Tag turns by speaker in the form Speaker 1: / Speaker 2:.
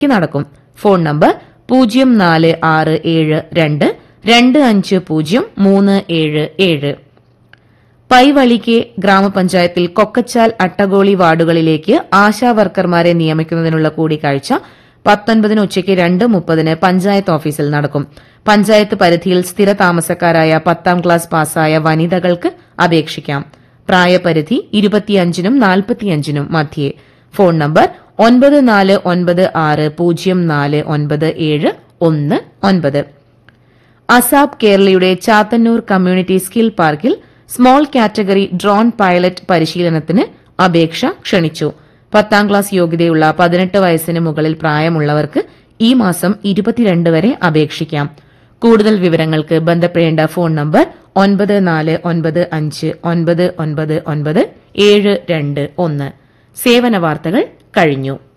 Speaker 1: നടക്കും phone number പൂജ്യം നാല് ആറ് ഏഴ് രണ്ട് രണ്ട് അഞ്ച് പൂജ്യം മൂന്ന് ഏഴ് ഏഴ് പൈവളിക്ക് ഗ്രാമപഞ്ചായത്തിൽ കൊക്കച്ചാൽ അട്ടഗോളി വാർഡുകളിലേക്ക് ആശാ വർക്കർമാരെ നിയമിക്കുന്നതിനുള്ള കൂടിക്കാഴ്ച പത്തൊൻപതിന് ഉച്ചയ്ക്ക് രണ്ട് മുപ്പതിന് പഞ്ചായത്ത് ഓഫീസിൽ നടക്കും പഞ്ചായത്ത് പരിധിയിൽ സ്ഥിര താമസക്കാരായ പത്താം ക്ലാസ് പാസ്സായ വനിതകൾക്ക് അപേക്ഷിക്കാം പ്രായപരിധി ഇരുപത്തിയഞ്ചിനും നാൽപ്പത്തിയഞ്ചിനും മധ്യേ ഫോൺ നമ്പർ ഒൻപത് നാല് ഒൻപത് ആറ് പൂജ്യം നാല് ഒൻപത് ഏഴ് ഒന്ന് ഒൻപത് അസാബ് കേരളയുടെ ചാത്തന്നൂർ കമ്മ്യൂണിറ്റി സ്കിൽ പാർക്കിൽ സ്മോൾ കാറ്റഗറി ഡ്രോൺ പൈലറ്റ് പരിശീലനത്തിന് അപേക്ഷ ക്ഷണിച്ചു പത്താം ക്ലാസ് യോഗ്യതയുള്ള പതിനെട്ട് വയസ്സിന് മുകളിൽ പ്രായമുള്ളവർക്ക് ഈ മാസം ഇരുപത്തിരണ്ട് വരെ അപേക്ഷിക്കാം കൂടുതൽ വിവരങ്ങൾക്ക് ബന്ധപ്പെടേണ്ട ഫോൺ നമ്പർ ഒൻപത് നാല് ഒൻപത് അഞ്ച് ഒൻപത് ഒൻപത് ഒൻപത് ഏഴ് രണ്ട് ഒന്ന് സേവന വാർത്തകൾ കഴിഞ്ഞു